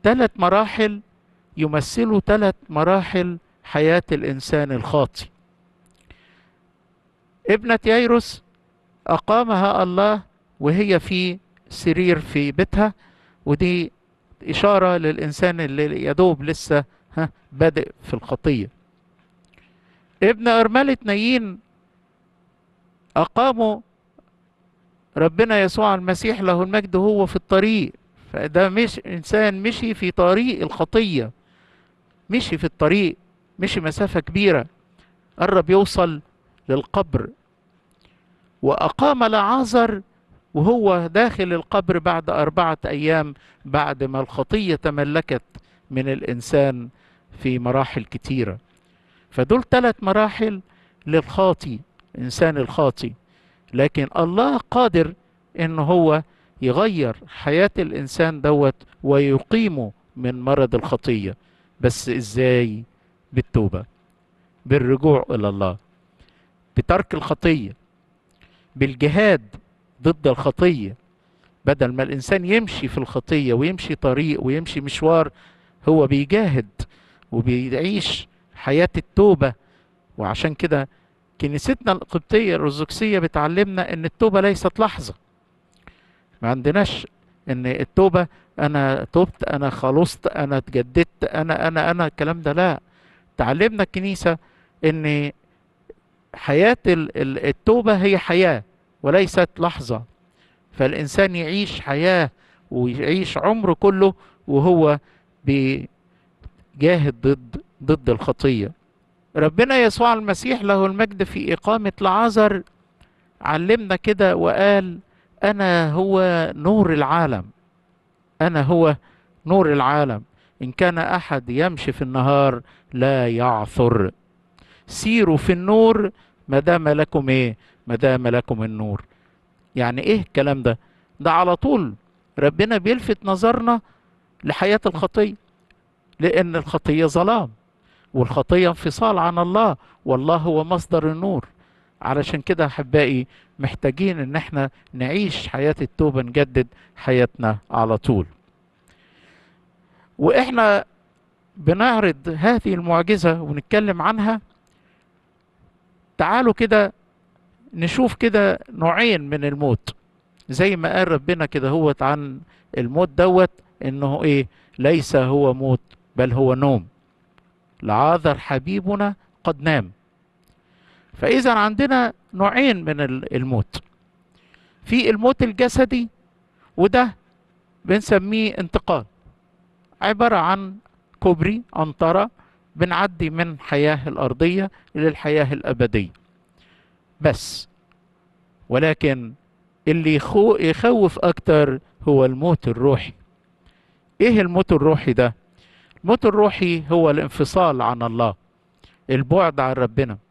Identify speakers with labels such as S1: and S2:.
S1: ثلاث مراحل يمثلوا ثلاث مراحل حياة الإنسان الخاطي ابنة ييروس أقامها الله وهي في سرير في بيتها ودي إشارة للإنسان اللي يدوب لسه ها بادئ في الخطية ابن أرملة نايين أقاموا ربنا يسوع المسيح له المجد هو في الطريق فده مش إنسان مشي في طريق الخطية مشي في الطريق مشي مسافة كبيرة قرب يوصل للقبر وأقام لعازر وهو داخل القبر بعد أربعة أيام بعد ما الخطية تملكت من الإنسان في مراحل كتيرة فدول ثلاث مراحل للخاطي إنسان الخاطي لكن الله قادر إن هو يغير حياة الإنسان دوت ويقيمه من مرض الخطية بس إزاي بالتوبة بالرجوع إلى الله بترك الخطية بالجهاد ضد الخطية بدل ما الإنسان يمشي في الخطية ويمشي طريق ويمشي مشوار هو بيجاهد وبيعيش حياة التوبة وعشان كده كنيستنا القبطية الأرثوذكسية بتعلمنا إن التوبة ليست لحظة ما عندناش إن التوبة أنا تبت أنا خلصت أنا اتجددت أنا أنا أنا الكلام ده لا تعلمنا الكنيسة إن حياة التوبة هي حياة وليست لحظة فالإنسان يعيش حياة ويعيش عمره كله وهو بيجاهد ضد ضد الخطية ربنا يسوع المسيح له المجد في إقامة لعازر علمنا كده وقال أنا هو نور العالم أنا هو نور العالم إن كان أحد يمشي في النهار لا يعثر سيروا في النور ما دام لكم إيه ما دام لكم النور يعني إيه الكلام ده ده على طول ربنا بيلفت نظرنا لحياة الخطية لأن الخطية ظلام والخطية انفصال عن الله والله هو مصدر النور علشان كده أحبائي محتاجين إن احنا نعيش حياة التوبة نجدد حياتنا على طول وإحنا بنعرض هذه المعجزة ونتكلم عنها تعالوا كده نشوف كده نوعين من الموت زي ما قال ربنا كده هو عن الموت دوت انه ايه ليس هو موت بل هو نوم لعاذر حبيبنا قد نام فاذا عندنا نوعين من الموت في الموت الجسدي وده بنسميه انتقال عبارة عن كوبري أنطرة بنعدي من حياة الأرضية إلى الحياة الأبدية بس ولكن اللي يخو يخوف أكتر هو الموت الروحي إيه الموت الروحي ده؟ الموت الروحي هو الانفصال عن الله البعد عن ربنا